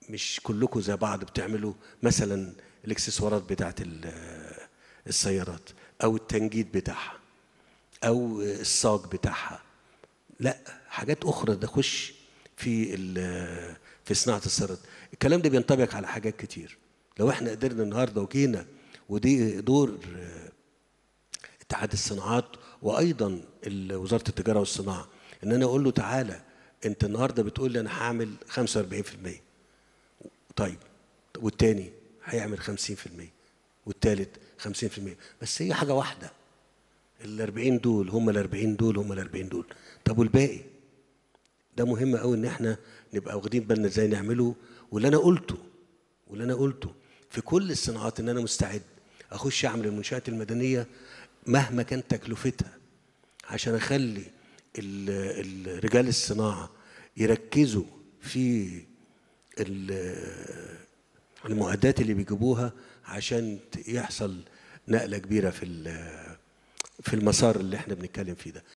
مش كلكم زي بعض بتعملوا مثلا الاكسسوارات بتاعت ال- السيارات او التنجيد بتاعها او الصاج بتاعها لا حاجات اخرى ده خش في ال- في صناعه السيارات الكلام ده بينطبق على حاجات كتير لو احنا قدرنا النهارده وجينا ودي دور آه، اتحاد الصناعات وايضا ال- وزاره التجاره والصناعه ان انا اقول له تعالى انت النهارده بتقول لي انا هعمل 45% طيب والتاني هيعمل 50% والتالت 50% بس هي حاجه واحده ال 40 دول هم ال 40 دول هم ال 40 دول طب والباقي ده مهم قوي ان احنا نبقى واخدين بالنا ازاي نعمله واللي انا قلته واللي انا قلته في كل الصناعات ان انا مستعد اخش اعمل المنشات المدنيه مهما كانت تكلفتها عشان اخلي ال- ال- رجال الصناعه يركزوا في ال- المعدات اللي بيجيبوها عشان ت- يحصل نقله كبيره في ال- في المسار اللي احنا بنتكلم فيه ده